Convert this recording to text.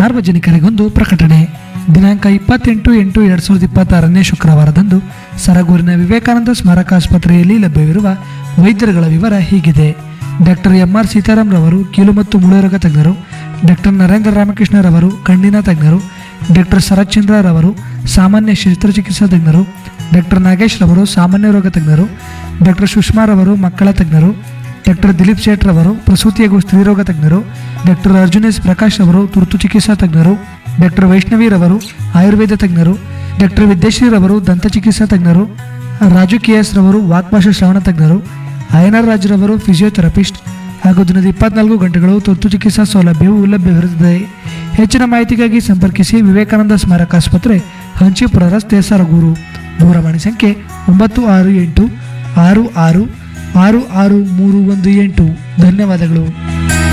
ಸಾರ್ವಜನಿಕರಿಗೊಂದು ಪ್ರಕಟಣೆ ದಿನಾಂಕ ಇಪ್ಪತ್ತೆಂಟು ಎಂಟು ಎರಡು ಸಾವಿರದ ಇಪ್ಪತ್ತಾರನೇ ಶುಕ್ರವಾರದಂದು ಸರಗೂರಿನ ವಿವೇಕಾನಂದ ಸ್ಮಾರಕ ಆಸ್ಪತ್ರೆಯಲ್ಲಿ ಲಭ್ಯವಿರುವ ವೈದ್ಯರುಗಳ ವಿವರ ಹೀಗಿದೆ ಡಾಕ್ಟರ್ ಎಂ ಆರ್ ಸೀತಾರಾಮ್ ರವರು ಕೀಲು ಮತ್ತು ಮೂಳೆರೋಗ ತಜ್ಞರು ಡಾಕ್ಟರ್ ನರೇಂದ್ರ ರಾಮಕೃಷ್ಣರವರು ಕಣ್ಣಿನ ತಜ್ಞರು ಡಾಕ್ಟರ್ ಶರತ್ಚಂದ್ರ ರವರು ಸಾಮಾನ್ಯ ಶಸ್ತ್ರಚಿಕಿತ್ಸಾ ತಜ್ಞರು ಡಾಕ್ಟರ್ ನಾಗೇಶ್ ರವರು ಸಾಮಾನ್ಯ ರೋಗ ತಜ್ಞರು ಡಾಕ್ಟರ್ ಸುಷ್ಮಾ ರವರು ಮಕ್ಕಳ ತಜ್ಞರು ಡಾಕ್ಟರ್ ದಿಲೀಪ್ ಶೇಟ್ ರವರು ಪ್ರಸೂತಿ ಹಾಗೂ ಸ್ತ್ರೀರೋಗ ತಜ್ಞರು ಡಾಕ್ಟರ್ ಅರ್ಜುನ್ ಎಸ್ ಪ್ರಕಾಶ್ ರವರು ತುರ್ತು ಚಿಕಿತ್ಸಾ ತಜ್ಞರು ಡಾಕ್ಟರ್ ವೈಷ್ಣವಿ ರವರು ಆಯುರ್ವೇದ ತಜ್ಞರು ಡಾಕ್ಟರ್ ವಿದ್ಯಶ್ರೀ ರವರು ದಂತ ಚಿಕಿತ್ಸಾ ತಜ್ಞರು ರಾಜು ಕೆ ಎಸ್ ರವರು ವಾಕ್ಭಾಷಾ ಶ್ರವಣ ತಜ್ಞರು ಅಯ್ಯನಾರ್ ರಾಜ್ರವರು ಫಿಸಿಯೋಥೆರಪಿಸ್ಟ್ ಹಾಗೂ ದಿನದ ಇಪ್ಪತ್ನಾಲ್ಕು ಗಂಟೆಗಳು ತುರ್ತು ಚಿಕಿತ್ಸಾ ಸೌಲಭ್ಯವು ಲಭ್ಯವಿರುತ್ತದೆ ಹೆಚ್ಚಿನ ಮಾಹಿತಿಗಾಗಿ ಸಂಪರ್ಕಿಸಿ ವಿವೇಕಾನಂದ ಸ್ಮಾರಕ ಆಸ್ಪತ್ರೆ ಹಂಚಿಪುರ ರಸ್ತೆ ಸರಗೂರು ದೂರವಾಣಿ ಸಂಖ್ಯೆ ಒಂಬತ್ತು ಆರು ಎಂಟು ಆರು ಆರು ಆರು ಆರು ಮೂರು ಒಂದು ಎಂಟು ಧನ್ಯವಾದಗಳು